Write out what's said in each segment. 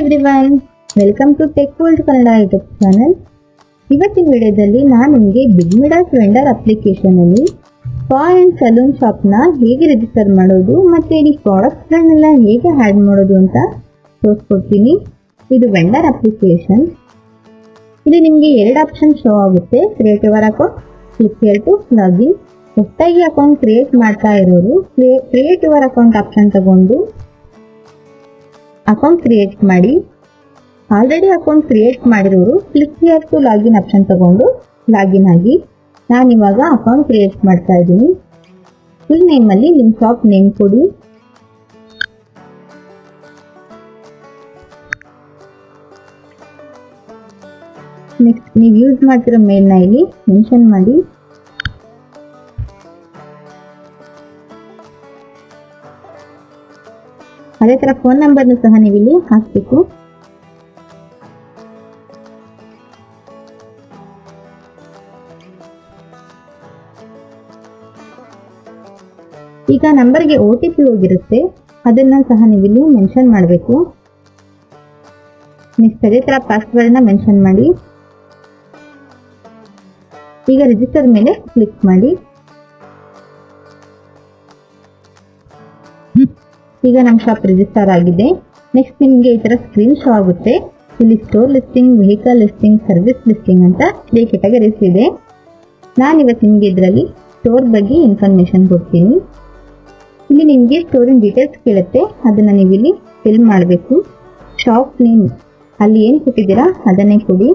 everyone welcome to tech world Kannada YouTube channel ಇವತ್ತಿನ ವಿಡಿಯೋದಲ್ಲಿ ನಾನು ನಿಮಗೆ ಬಿಗ್ ಮಿಡಾಸ್ ವೆಂಡರ್ ಅಪ್ಲಿಕೇಶನ್ ಅಲ್ಲಿ ಸ್ಪಾ ಅಂಡ್ ಸಲೂನ್ ಶಾಪ್ ನ ಹೇಗೆ ರಿಜಿಸ್ಟರ್ ಮಾಡೋದು ಮತ್ತೆ ಇಲ್ಲಿ ಪ್ರಾಡಕ್ಟ್ಸ್ ಗಳನ್ನೆಲ್ಲ ಹೇಗೆ ಆಡ್ ಮಾಡೋದು ಅಂತ ತೋರಿಸ್ಕೊಡ್ತೀನಿ ಇದು ವೆಂಡರ್ ಅಪ್ಲಿಕೇಶನ್ ಇಲ್ಲಿ ನಿಮಗೆ ಎರಡು ಆಪ್ಷನ್ ಶೋ ಆಗುತ್ತೆ create your account click here to login ಹೊಸದಾಗಿ ಅಕೌಂಟ್ ಕ್ರಿಯೇಟ್ ಮಾಡ್ತಾ ಇರೋರು ಕ್ರಿಯೇಟ್ ಯುವರ್ ಅಕೌಂಟ್ ಆಪ್ಷನ್ ತಗೊಂಡು ಅಕೌಂಟ್ ಕ್ರಿಯೇಟ್ ಮಾಡಿ ಆಲ್ರೆಡಿ ಅಕೌಂಟ್ ಕ್ರಿಯೇಟ್ ಮಾಡಿರೋರು click here to login option ತಗೊಂಡು ಲಾಗಿನ್ ಆಗಿ ನಾನು ಇವಾಗ ಅಕೌಂಟ್ ಕ್ರಿಯೇಟ್ ಮಾಡ್ತಾ ಇದ್ದೀನಿ ಫುಲ್ ನೇಮಲ್ಲಿ ನಿಮ್ಮ ಶಾಪ್ ನೇಮ್ ಕೊಡಿ ನೆಕ್ಸ್ಟ್ ನೀವು ಯೂಸ್ ಮಾಡ್ತಿರೋ ಮೇಲ್ನ ಇಲ್ಲಿ ಮೆನ್ಷನ್ ಮಾಡಿ ಅದೇ ತರ ಫೋನ್ ನಂಬರ್ನು ಸಹ ನೀವು ಇಲ್ಲಿ ಹಾಕ್ಬೇಕು ಈಗ ನಂಬರ್ಗೆ ಒ ಟಿ ಪಿ ಹೋಗಿರುತ್ತೆ ಅದನ್ನ ಸಹ ನೀವು ಇಲ್ಲಿ ಮೆನ್ಷನ್ ಮಾಡಬೇಕು ನೆಕ್ಸ್ಟ್ ಅದೇ ತರ ಪಾಸ್ವರ್ಡ್ನ ಮೆನ್ಷನ್ ಮಾಡಿ ಈಗ ರಿಜಿಸ್ಟರ್ ಮೇಲೆ ಕ್ಲಿಕ್ ಮಾಡಿ ಈಗ ನಮ್ಮ ಶಾಪ್ ರಿಜಿಸ್ಟರ್ ಆಗಿದೆ ನೆಕ್ಸ್ಟ್ ನಿಮಗೆ ಈ ತರ ಸ್ಕ್ರೀನ್ ಶೋ ಆಗುತ್ತೆ ಇಲ್ಲಿ store listing vehicle listing service listing ಅಂತ ತ್ರೀ ಕೆಟಗರೀಸ್ ಇದೆ ನಾನು ಇವತ್ತು ನಿಮಗೆ ಇದರಲ್ಲಿ ಸ್ಟೋರ್ ಬಗ್ಗೆ ಇನ್ಫಾರ್ಮೇಶನ್ ಕೊಡ್ತೀನಿ ಇಲ್ಲಿ ನಿಮಗೆ ಸ್ಟೋರಿನ ಡೀಟೇಲ್ಸ್ ಕೇಳುತ್ತೆ ಅದನ್ನ ನೀವು ಇಲ್ಲಿ ಫಿಲ್ ಮಾಡಬೇಕು ಶಾಪ್ ನೇಮ್ ಅಲ್ಲಿ ಏನು ಕೊಟ್ಟಿದ್ದೀರಾ ಅದನ್ನೇ ಕೊಡಿ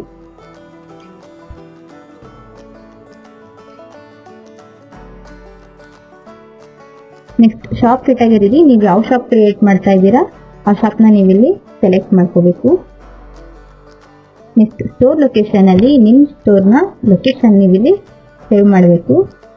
ನೆಕ್ಸ್ಟ್ ಶಾಪ್ ಕೆಟಗರಿಲಿ ನೀವು ಯಾವ ಶಾಪ್ ಕ್ರಿಯೇಟ್ ಮಾಡ್ತಾ ಇದ್ದೀರಾ ಆ ಶಾಪ್ನ ನೀವು ಇಲ್ಲಿ ಸೆಲೆಕ್ಟ್ ಮಾಡ್ಕೋಬೇಕು ನೆಕ್ಸ್ಟ್ ಸ್ಟೋರ್ ಲೊಕೇಶನ್ ಅಲ್ಲಿ ನಿಮ್ಮ ಸ್ಟೋರ್ನ ಲೊಕೇಶನ್ ನೀವು ಇಲ್ಲಿ ಸೇವ್ ಮಾಡಬೇಕು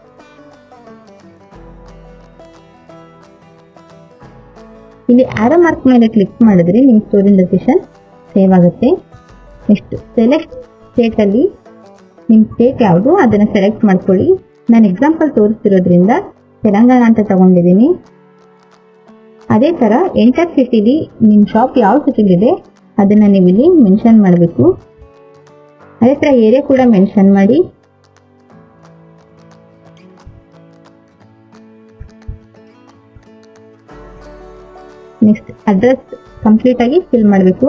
ಇಲ್ಲಿ ಆರೋ ಮಾರ್ಕ್ ಮೇಲೆ ಕ್ಲಿಕ್ ಮಾಡಿದ್ರೆ ನಿಮ್ಮ ಸ್ಟೋರಿನ ಲೊಕೇಶನ್ ಸೇವ್ ಆಗುತ್ತೆ ನೆಕ್ಸ್ಟ್ ಸೆಲೆಕ್ಟ್ ಸ್ಟೇಟ್ ಅಲ್ಲಿ ನಿಮ್ಮ ಸ್ಟೇಟ್ ಯಾವುದು ಅದನ್ನ ಸೆಲೆಕ್ಟ್ ಮಾಡ್ಕೊಳ್ಳಿ ನಾನು ಎಕ್ಸಾಂಪಲ್ ತೋರಿಸ್ತಿರೋದ್ರಿಂದ ತೆಲಂಗಾಣ ಅಂತ ತಗೊಂಡಿದ್ದೀನಿ ಅದೇ ತರ ಎಂಟರ್ ಸಿಟಿಲಿ ನಿಮ್ಮ ಶಾಪ್ ಯಾವ ಸಿಟಿಲಿದೆ ಅದನ್ನ ನೀವು ಇಲ್ಲಿ ಮೆನ್ಷನ್ ಮಾಡಬೇಕು ಅದೇ ತರ ಏರಿಯಾ ಕೂಡ ಮೆನ್ಷನ್ ಮಾಡಿ ನೆಕ್ಸ್ಟ್ ಅಡ್ರೆಸ್ ಕಂಪ್ಲೀಟ್ ಆಗಿ ಫಿಲ್ ಮಾಡಬೇಕು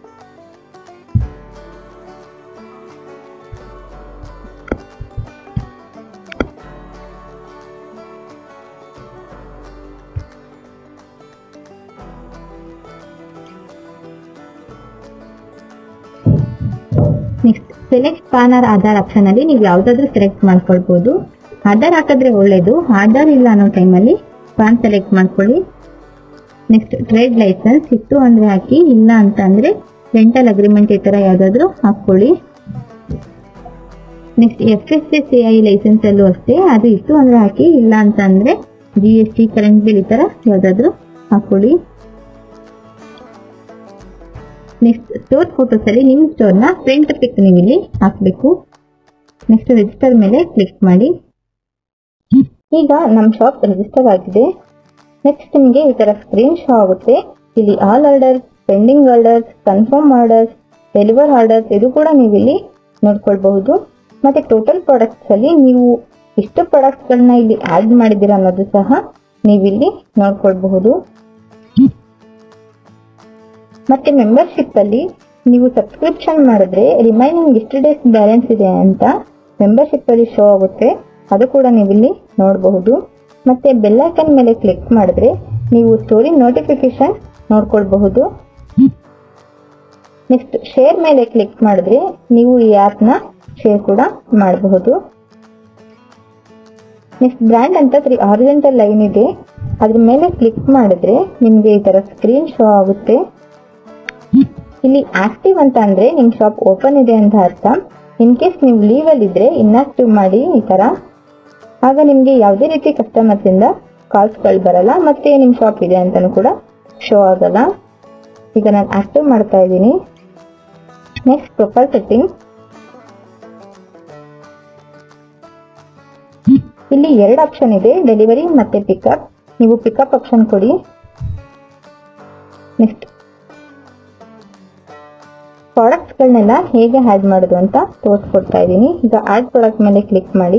next select PAN or Aadhaar option ಅಲ್ಲಿ ನೀವು ಯಾವ್ದಾದ್ರು ಸೆಲೆಕ್ಟ್ ಮಾಡ್ಕೊಳ್ಬಹುದು ಆಧಾರ್ ಹಾಕಿದ್ರೆ ಒಳ್ಳೇದು ಆಧಾರ್ ಇಲ್ಲ ಅನ್ನೋ ಟೈಮಲ್ಲಿ ಪಾನ್ ಸೆಲೆಕ್ಟ್ ಮಾಡ್ಕೊಳ್ಳಿ ನೆಕ್ಸ್ಟ್ ಟ್ರೇಡ್ ಲೈಸೆನ್ಸ್ ಇತ್ತು ಅಂದ್ರೆ ಹಾಕಿ ಇಲ್ಲ ಅಂತ ಅಂದ್ರೆ ರೆಂಟಲ್ ಅಗ್ರಿಮೆಂಟ್ ಈ ತರ ಯಾವ್ದಾದ್ರು ಹಾಕೊಳ್ಳಿ next F S S C I licence ಅಲ್ಲೂ ಅಷ್ಟೇ ಅದು ಇತ್ತು ಅಂದ್ರೆ ಹಾಕಿ ಇಲ್ಲ ಅಂತ ಅಂದ್ರೆ G S T current bill ಈ ತರ ಯಾವ್ದಾದ್ರು ಹಾಕೊಳ್ಳಿ ನೆಕ್ಸ್ಟ್ ಸ್ಟೋರ್ ಫೋಟೋಸ್ ಅಲ್ಲಿ ನಿಮ್ಮ ಸ್ಟೋರ್ ನ ಫ್ರಂಟ್ ಪಿಕ್ ನೀವು ಇಲ್ಲಿ ಹಾಕ್ಬೇಕು ನೆಕ್ಸ್ಟ್ ರಿಜಿಸ್ಟರ್ ಮೇಲೆ ಕ್ಲಿಕ್ ಮಾಡಿ ಈಗ ನಮ್ಮ ಶಾಪ್ ರಿಜಿಸ್ಟರ್ ಆಗಿದೆ ನೆಕ್ಸ್ಟ್ ನಿಮಗೆ ಈ ತರ ಸ್ಕ್ರೀನ್ ಶೋ ಆಗುತ್ತೆ ಇಲ್ಲಿ all orders pending orders confirm orders deliver orders ಇದು ಕೂಡ ನೀವು ಇಲ್ಲಿ ನೋಡ್ಕೊಳ್ಬಹುದು ಮತ್ತೆ ಟೋಟಲ್ ಪ್ರಾಡಕ್ಟ್ಸ್ ಅಲ್ಲಿ ನೀವು ಎಷ್ಟು ಪ್ರಾಡಕ್ಟ್ಸ್ ಗಳನ್ನ ಇಲ್ಲಿ ಆಡ್ ಮಾಡಿದ್ದೀರಾ ಅನ್ನೋದು ಸಹ ನೀವಿಲ್ಲಿ ನೋಡ್ಕೊಳ್ಬಹುದು ಮತ್ತೆ ಮೆಂಬರ್ಶಿಪ್ ಅಲ್ಲಿ ನೀವು ಸಬ್ಸ್ಕ್ರಿಪ್ಷನ್ ಮಾಡಿದ್ರೆ ರಿಮೈನಿಂಗ್ ಎಷ್ಟು ಡೇಸ್ ಬ್ಯಾಲೆನ್ಸ್ ಇದೆ ಅಂತ ಮೆಂಬರ್ಶಿಪ್ ಅಲ್ಲಿ ಶೋ ಆಗುತ್ತೆ ಅದು ಕೂಡ ನೀವು ಇಲ್ಲಿ ನೋಡಬಹುದು ಮತ್ತೆ ಬೆಲ್ ಐಕನ್ ಮೇಲೆ ಕ್ಲಿಕ್ ಮಾಡಿದ್ರೆ ನೀವು ಸ್ಟೋರಿ ನೋಟಿಫಿಕೇಶನ್ ನೋಡ್ಕೊಳ್ಬಹುದು ನೆಕ್ಸ್ಟ್ ಶೇರ್ ಮೇಲೆ ಕ್ಲಿಕ್ ಮಾಡಿದ್ರೆ ನೀವು ಈ ಆಪ್ ನ ಶೇರ್ ಕೂಡ ಮಾಡಬಹುದು ನೆಕ್ಸ್ಟ್ ಬ್ರ್ಯಾಂಡ್ ಅಂತ ತ್ರೀ ಆರಿಜೆಂಟಲ್ ಲೈನ್ ಇದೆ ಅದ್ರ ಮೇಲೆ ಕ್ಲಿಕ್ ಮಾಡಿದ್ರೆ ನಿಮ್ಗೆ ಈ ತರ ಸ್ಕ್ರೀನ್ ಶೋ ಆಗುತ್ತೆ ಇಲ್ಲಿ ಆಕ್ಟಿವ್ ಅಂತ ಅಂದ್ರೆ ನಿಮ್ ಶಾಪ್ ಓಪನ್ ಇದೆ ಅಂತ ಅರ್ಥ ಇನ್ ಕೇಸ್ ನೀವು ಲೀವ್ ಅಲ್ಲಿ ಇದ್ರೆ ಇನ್ಆಕ್ಟಿವ್ ಮಾಡಿ ಈ ತರ ಆಗ ನಿಮ್ಗೆ ಯಾವುದೇ ರೀತಿ ಕಸ್ಟಮರ್ಸ್ ಇಂದ ಕಾಲ್ಸ್ ಗಳು ಬರಲ್ಲ ಮತ್ತೆ ನಿಮ್ ಶಾಪ್ ಇದೆ ಅಂತಾನು ಕೂಡ ಶೋ ಆಗಲ್ಲ ಈಗ ನಾನು ಆಕ್ಟಿವ್ ಮಾಡ್ತಾ ಇದ್ದೀನಿ ನೆಕ್ಸ್ಟ್ ಪ್ರೊಫೈಲ್ ಸೆಟ್ಟಿಂಗ್ ಇಲ್ಲಿ ಎರಡು ಆಪ್ಷನ್ ಇದೆ ಡೆಲಿವರಿ ಮತ್ತೆ ಪಿಕಪ್ ನೀವು ಪಿಕಪ್ ಆಪ್ಷನ್ ಕೊಡಿ ನೆಕ್ಸ್ಟ್ ಪ್ರಾಡಕ್ಟ್ಸ್ಗಳನ್ನೆಲ್ಲ ಹೇಗೆ ಆ್ಯಡ್ ಮಾಡೋದು ಅಂತ ತೋರಿಸ್ಕೊಡ್ತಾ ಇದ್ದೀನಿ ಈಗ ಆ್ಯಡ್ ಪ್ರಾಡಕ್ಟ್ ಮೇಲೆ ಕ್ಲಿಕ್ ಮಾಡಿ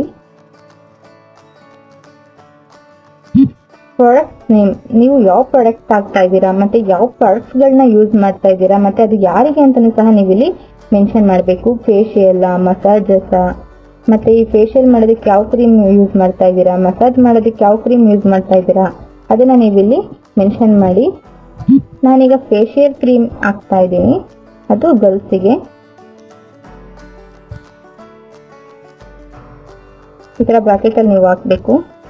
ಪ್ರಾಡಕ್ಟ್ ನೇಮ್ ನೀವು ಯಾವ ಪ್ರಾಡಕ್ಟ್ ಹಾಕ್ತಾ ಇದ್ದೀರಾ ಮತ್ತೆ ಯಾವ ಪ್ರಾಡಕ್ಟ್ಸ್ಗಳನ್ನ ಯೂಸ್ ಮಾಡ್ತಾ ಇದ್ದೀರಾ ಮತ್ತೆ ಅದು ಯಾರಿಗೆ ಅಂತಲೂ ಸಹ ನೀವು ಇಲ್ಲಿ ಮೆನ್ಷನ್ ಮಾಡಬೇಕು ಫೇಶಿಯಲ್ ಮಸಾಜಸ್ ಮತ್ತೆ ಈ ಫೇಶಿಯಲ್ ಮಾಡೋದಕ್ಕೆ ಯಾವ ಕ್ರೀಮ್ ಯೂಸ್ ಮಾಡ್ತಾ ಇದ್ದೀರಾ ಮಸಾಜ್ ಮಾಡೋದಕ್ಕೆ ಯಾವ ಕ್ರೀಮ್ ಯೂಸ್ ಮಾಡ್ತಾ ಇದ್ದೀರಾ ಅದನ್ನ ನೀವು ಇಲ್ಲಿ ಮೆನ್ಷನ್ ಮಾಡಿ ನಾನೀಗ ಫೇಶಿಯಲ್ ಕ್ರೀಮ್ ಹಾಕ್ತಾ ಇದ್ದೀನಿ ಅದು ಗರ್ಲ್ಸಿಗೆ ಈ ತರ ಬ್ರಾಕೆಟ್ ಅಲ್ಲಿ ನೀವು ಹಾಕ್ಬೇಕು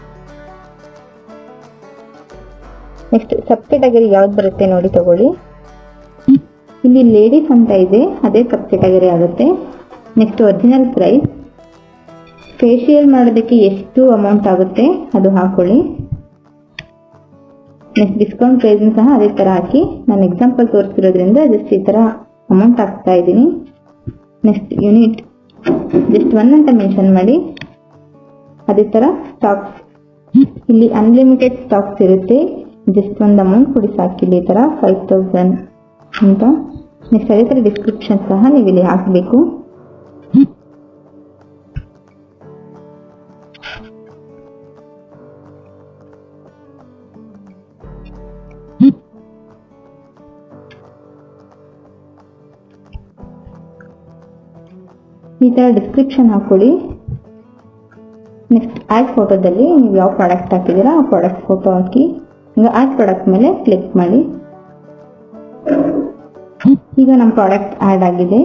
ನೆಕ್ಸ್ಟ್ ಸಬ್ ಕೆಟಗರಿ ಯಾವ್ದು ಬರುತ್ತೆ ನೋಡಿ ತಗೊಳ್ಳಿ ಇಲ್ಲಿ ಲೇಡೀಸ್ ಅಂತ ಇದೆ ಅದೇ ಸಬ್ ಕೆಟಗರಿ ಆಗುತ್ತೆ ನೆಕ್ಸ್ಟ್ ಒರಿಜಿನಲ್ ಪ್ರೈಸ್ ಫೇಶಿಯಲ್ ಮಾಡೋದಕ್ಕೆ ಎಷ್ಟು ಅಮೌಂಟ್ ಆಗುತ್ತೆ ಅದು ಹಾಕೊಳ್ಳಿ ನೆಕ್ಸ್ಟ್ ಡಿಸ್ಕೌಂಟ್ ಪ್ರೈಸ್ ಸಹ ಅದೇ ತರ ಹಾಕಿ ನಾನು ಎಕ್ಸಾಂಪಲ್ ತೋರಿಸ್ತಿರೋದ್ರಿಂದ ಜಸ್ಟ್ ಈ ತರ ಅಮೌಂಟ್ ಹಾಕ್ತಾ ಇದ್ದೀನಿ ನೆಕ್ಸ್ಟ್ ಯೂನಿಟ್ ಜಸ್ಟ್ ಒನ್ ಅಂತ ಮೆನ್ಷನ್ ಮಾಡಿ ಅದೇ ತರ ಸ್ಟಾಕ್ಸ್ ಇಲ್ಲಿ ಅನ್ಲಿಮಿಟೆಡ್ ಸ್ಟಾಕ್ಸ್ ಇರುತ್ತೆ ಜಸ್ಟ್ ಒಂದು ಅಮೌಂಟ್ ಕೊಡಿ ಸಾಕಿಲ್ಲ ಈ ತರ ಫೈವ್ ತೌಸಂಡ್ ಅಂತ ನೆಕ್ಸ್ಟ್ ಅದೇ ತರ ಡಿಸ್ಕ್ರಿಪ್ಷನ್ ಸಹ ನೀವು ಇಲ್ಲಿ ಹಾಕಬೇಕು ಈ ತರ ಡಿಸ್ಕ್ರಿಪ್ಷನ್ ಹಾಕೊಳ್ಳಿ ನೆಕ್ಸ್ಟ್ ಆಡ್ ಫೋಟೋದಲ್ಲಿ ನೀವು ಯಾವ ಪ್ರಾಡಕ್ಟ್ ಹಾಕಿದ್ದೀರಾ ಆ ಪ್ರಾಡಕ್ಟ್ ಫೋಟೋ ಹಾಕಿ ಈಗ ಆಡ್ ಪ್ರಾಡಕ್ಟ್ ಮೇಲೆ ಕ್ಲಿಕ್ ಮಾಡಿ ಈಗ ನಮ್ಮ ಪ್ರಾಡಕ್ಟ್ ಆಡ್ ಆಗಿದೆ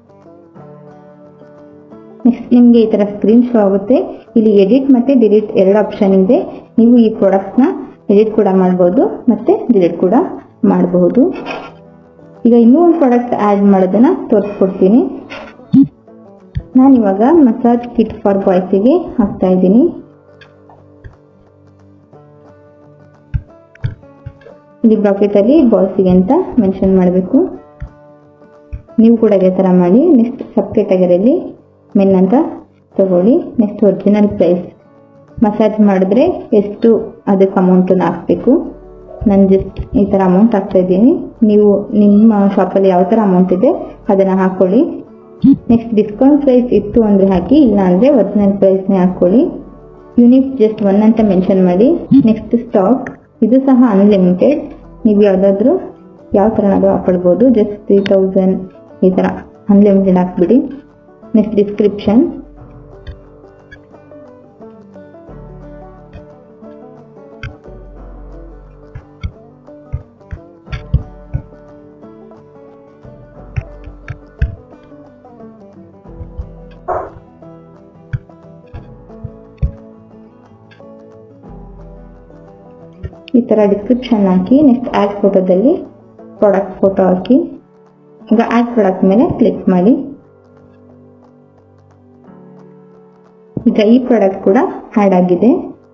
ನೆಕ್ಸ್ಟ್ ನಿಮಗೆ ಈ ತರ ಸ್ಕ್ರೀನ್ ಶೋ ಆಗುತ್ತೆ ಇಲ್ಲಿ ಎಡಿಟ್ ಮತ್ತೆ ಡಿಲೀಟ್ ಎರಡು ಆಪ್ಷನ್ ಇದೆ ನೀವು ಈ ಪ್ರಾಡಕ್ಟ್ ನ ಎಡಿಟ್ ಕೂಡ ಮಾಡಬಹುದು ಮತ್ತೆ ಡಿಲೀಟ್ ಕೂಡ ಮಾಡಬಹುದು ಈಗ ಇನ್ನೂ ಒಂದು ಪ್ರಾಡಕ್ಟ್ ಆಡ್ ಮಾಡೋದನ್ನ ತೋರಿಸ್ಕೊಡ್ತೀನಿ ನಾನು ಇವಾಗ ಮಸಾಜ್ ಕಿಟ್ ಫಾರ್ ಬಾಯ್ಸಿಗೆ ಹಾಕ್ತಾ ಇದ್ದೀನಿ ಇಲ್ಲಿ ಬ್ರಾಕೆಟ್ ಅಲ್ಲಿ ಬಾಯ್ಸಿಗೆ ಅಂತ ಮೆನ್ಷನ್ ಮಾಡಬೇಕು ನೀವು ಕೂಡ ಇದೇ ತರ ಮಾಡಿ ನೆಕ್ಸ್ಟ್ ಸಬ್ ಕೆಟಗರಿಯಲ್ಲಿ ಮೆನ್ ಅಂತ ತಗೊಳ್ಳಿ ನೆಕ್ಸ್ಟ್ ಒರಿಜಿನಲ್ ಪ್ರೈಸ್ ಮಸಾಜ್ ಮಾಡಿದ್ರೆ ಎಷ್ಟು ಅದಕ್ಕೆ ಅಮೌಂಟನ್ನು ಹಾಕಬೇಕು ನಾನು ಜಸ್ಟ್ ಈ ಥರ ಅಮೌಂಟ್ ಹಾಕ್ತಾ ಇದ್ದೀನಿ ನೀವು ನಿಮ್ಮ ಶಾಪಲ್ಲಿ ಯಾವ ಥರ ಅಮೌಂಟ್ ಇದೆ ಅದನ್ನು ಹಾಕೊಳ್ಳಿ ನೆಕ್ಸ್ಟ್ ಡಿಸ್ಕೌಂಟ್ ಪ್ರೈಸ್ ಇತ್ತು ಅಂದರೆ ಹಾಕಿ ಇಲ್ಲ ಅಂದರೆ ಒರಿಜಿನಲ್ ಪ್ರೈಸ್ನೇ ಹಾಕೊಳ್ಳಿ ಯೂನಿಟ್ ಜಸ್ಟ್ ಒನ್ ಅಂತ ಮೆನ್ಷನ್ ಮಾಡಿ ನೆಕ್ಸ್ಟ್ ಸ್ಟಾಕ್ ಇದು ಸಹ ಅನ್ಲಿಮಿಟೆಡ್ ನೀವು ಯಾವುದಾದ್ರೂ ಯಾವ ಥರನಾದ್ರೂ ಹಾಕೊಳ್ಬೋದು ಜಸ್ಟ್ ತ್ರೀ ತೌಸಂಡ್ ಈ ಥರ ಅನ್ಲಿಮಿಟೆಡ್ ಹಾಕ್ಬಿಡಿ ನೆಕ್ಸ್ಟ್ ಡಿಸ್ಕ್ರಿಪ್ಷನ್ ಈ ತರ ಡಿಸ್ಕ್ರಿಪ್ಷನ್ ಹಾಕಿ ನೆಕ್ಸ್ಟ್ ಆಡ್ ಫೋಟೋದಲ್ಲಿ ಪ್ರಾಡಕ್ಟ್ ಫೋಟೋ ಹಾಕಿ ಈಗ ಆಡ್ ಪ್ರಾಡಕ್ಟ್ ಮೇಲೆ ಕ್ಲಿಕ್ ಮಾಡಿ ಈಗ ಈ ಪ್ರಾಡಕ್ಟ್ ಕೂಡ ಆಡ್ ಆಗಿದೆ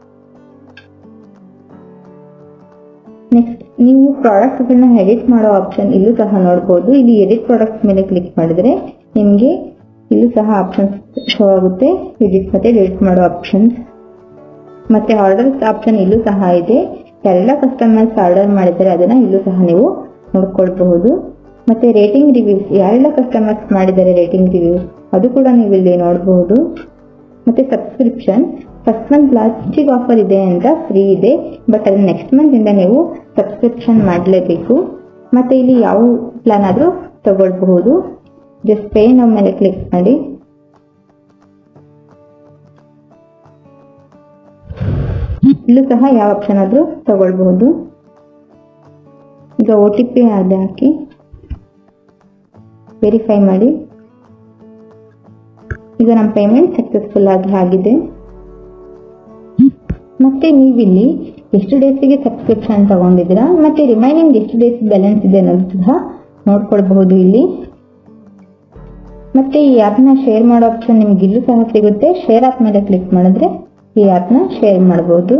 ನೆಕ್ಸ್ಟ್ ನೀವು ಪ್ರಾಡಕ್ಟ್ಗಳನ್ನ ಎಡಿಟ್ ಮಾಡೋ ಆಪ್ಷನ್ ಇಲ್ಲೂ ಸಹ ನೋಡ್ಬೋದು ಇಲ್ಲಿ ಎಡಿಟ್ ಪ್ರಾಡಕ್ಟ್ ಮೇಲೆ ಕ್ಲಿಕ್ ಮಾಡಿದ್ರೆ ನಿಮಗೆ ಇಲ್ಲೂ ಸಹ ಆಪ್ಷನ್ಸ್ ಶೋ ಆಗುತ್ತೆ ಎಡಿಟ್ ಮತ್ತೆ ಡಿಲೀಟ್ ಮಾಡೋ ಆಪ್ಷನ್ಸ್ ಮತ್ತೆ ಆರ್ಡರ್ಸ್ ಆಪ್ಷನ್ ಇಲ್ಲೂ ಸಹ ಇದೆ ಎಲ್ಲ ಕಸ್ಟಮರ್ಸ್ ಆರ್ಡರ್ ಮಾಡಿದರೆ ಅದನ್ನ ಇಲ್ಲೂ ಸಹ ನೀವು ನೋಡ್ಕೊಳ್ಬಹುದು ಮತ್ತೆ ರೇಟಿಂಗ್ ರಿವ್ಯೂಸ್ ಯಾರೆಲ್ಲ ಕಸ್ಟಮರ್ಸ್ ಮಾಡಿದ್ದಾರೆ ರೇಟಿಂಗ್ ರಿವ್ಯೂಸ್ ಅದು ಕೂಡ ನೀವು ಇಲ್ಲಿ ನೋಡಬಹುದು ಮತ್ತೆ ಸಬ್ಸ್ಕ್ರಿಪ್ಷನ್ ಫಸ್ಟ್ ಮಂತ್ ಲಾಸ್ಟಿಗೆ ಆಫರ್ ಇದೆ ಅಂತ ಫ್ರೀ ಇದೆ ಬಟ್ ಅದು ನೆಕ್ಸ್ಟ್ ಮಂತ್ ಇಂದ ನೀವು ಸಬ್ಸ್ಕ್ರಿಪ್ಷನ್ ಮಾಡಲೇಬೇಕು ಮತ್ತೆ ಇಲ್ಲಿ ಯಾವ ಪ್ಲಾನ್ ಆದ್ರೂ ತಗೊಳ್ಬಹುದು ಜಸ್ಟ್ ಪೇ ನಮ್ಮ ಮೇಲೆ ಕ್ಲಿಕ್ ಮಾಡಿ ಇಲ್ಲೂ ಸಹ ಯಾವ ಆಪ್ಷನ್ ಆದ್ರೂ ತಗೊಳ್ಬಹುದು ಈಗ ಒ ಟಿ ಪಿ ಅದೇ ಹಾಕಿ ವೆರಿಫೈ ಮಾಡಿ ಈಗ ನಮ್ಮ ಪೇಮೆಂಟ್ ಸಕ್ಸಸ್ಫುಲ್ ಆಗಿ ಆಗಿದೆ ಮತ್ತೆ ನೀವಿಲ್ಲಿ ಎಷ್ಟು ಡೇಸಿಗೆ ಸಬ್ಸ್ಕ್ರಿಪ್ಷನ್ ತಗೊಂಡಿದ್ದೀರಾ ಮತ್ತೆ ರಿಮೈನಿಂಗ್ ಎಷ್ಟು ಡೇಸ್ ಬ್ಯಾಲೆನ್ಸ್ ಇದೆ ಅನ್ನೋದು ಸಹ ನೋಡ್ಕೊಳ್ಬಹುದು ಇಲ್ಲಿ ಮತ್ತೆ ಈ ಆ್ಯಪ್ನ ಶೇರ್ ಮಾಡೋ ಆಪ್ಷನ್ ನಿಮ್ಗೆ ಇಲ್ಲೂ ಸಹ ಸಿಗುತ್ತೆ ಶೇರ್ ಆಪ್ ಮೇಲೆ ಕ್ಲಿಕ್ ಮಾಡಿದ್ರೆ ಈ ಆ್ಯಪ್ನ ಶೇರ್ ಮಾಡಬಹುದು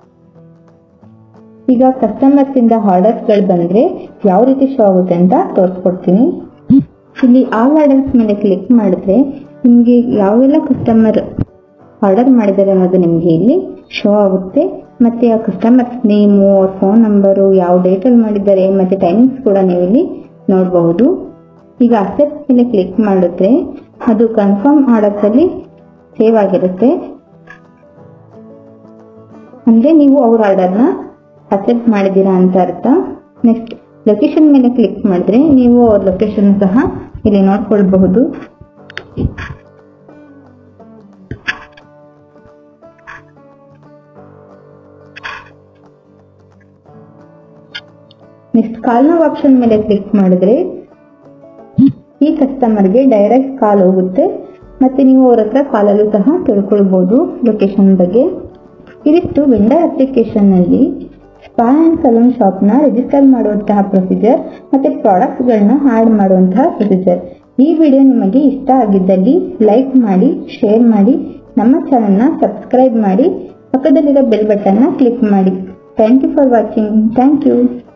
ಈಗ ಕಸ್ಟಮರ್ಸ್ ಇಂದ ಆರ್ಡರ್ಸ್ ಗಳು ಬಂದ್ರೆ ಯಾವ ರೀತಿ ಶೋ ಆಗುತ್ತೆ ಅಂತ ತೋರಿಸ್ಕೊಡ್ತೀನಿ ಇಲ್ಲಿ ಆಲ್ ಆರ್ಡರ್ಸ್ ಮೇಲೆ ಕ್ಲಿಕ್ ಮಾಡಿದ್ರೆ ನಿಮ್ಗೆ ಯಾವೆಲ್ಲ ಕಸ್ಟಮರ್ ಆರ್ಡರ್ ಮಾಡಿದ್ದಾರೆ ಅನ್ನೋದು ನಿಮ್ಗೆ ಇಲ್ಲಿ ಶೋ ಆಗುತ್ತೆ ಮತ್ತೆ ಆ ಕಸ್ಟಮರ್ಸ್ ನೇಮು ಅವ್ರ ಫೋನ್ ನಂಬರು ಯಾವ ಡೇಟಲ್ಲಿ ಮಾಡಿದ್ದಾರೆ ಮತ್ತೆ ಟೈಮಿಂಗ್ಸ್ ಕೂಡ ನೀವು ಇಲ್ಲಿ ನೋಡಬಹುದು ಈಗ ಅಕ್ಸೆಪ್ಟ್ ಮೇಲೆ ಕ್ಲಿಕ್ ಮಾಡಿದ್ರೆ ಅದು ಕನ್ಫರ್ಮ್ ಆರ್ಡರ್ಸ್ ಅಲ್ಲಿ ಸೇವ್ ಆಗಿರುತ್ತೆ ಅಂದ್ರೆ ನೀವು ಅವ್ರ ಆರ್ಡರ್ನ ಅಕ್ಸೆಪ್ಟ್ ಮಾಡಿದ್ದೀರಾ ಅಂತ ಅರ್ಥ ನೆಕ್ಸ್ಟ್ ಲೊಕೇಶನ್ ಮೇಲೆ ಕ್ಲಿಕ್ ಮಾಡಿದ್ರೆ ನೀವು ಅವ್ರ ಲೊಕೇಶನ್ ಸಹ ಇಲ್ಲಿ ನೋಡ್ಕೊಳ್ಬಹುದು ನೆಕ್ಸ್ಟ್ ಕಾಲ್ ನಾವು ಆಪ್ಷನ್ ಮೇಲೆ ಕ್ಲಿಕ್ ಮಾಡಿದ್ರೆ ಈ ಕಸ್ಟಮರ್ಗೆ ಡೈರೆಕ್ಟ್ ಕಾಲ್ ಹೋಗುತ್ತೆ ಮತ್ತೆ ನೀವು ಅವ್ರ ಹತ್ರ ಕಾಲಲ್ಲೂ ಸಹ ತಿಳ್ಕೊಳ್ಬಹುದು ಲೊಕೇಶನ್ ಬಗ್ಗೆ ಇದಿಷ್ಟು ವೆಂಡರ್ ಅಪ್ಲಿಕೇಶನ್ ನಲ್ಲಿ ಸ್ಪಾ ಅಂಡ್ ಸಲೂನ್ ಶಾಪ್ ನ ರಿಜಿಸ್ಟರ್ ಮಾಡುವಂತಹ ಪ್ರೊಸೀಜರ್ ಮತ್ತೆ ಪ್ರಾಡಕ್ಟ್ಸ್ ಗಳನ್ನ ಆಡ್ ಮಾಡುವಂತಹ ಪ್ರೊಸೀಜರ್ ಈ ವಿಡಿಯೋ ನಿಮಗೆ ಇಷ್ಟ ಆಗಿದ್ದಲ್ಲಿ ಲೈಕ್ ಮಾಡಿ ಶೇರ್ ಮಾಡಿ ನಮ್ಮ ಚಾನೆಲ್ ನ ಸಬ್ಸ್ಕ್ರೈಬ್ ಮಾಡಿ ಪಕ್ಕದಲ್ಲಿರೋ ಬೆಲ್ ಬಟನ್ ನ ಕ್ಲಿಕ್ ಮಾಡಿ thank you for watching thank you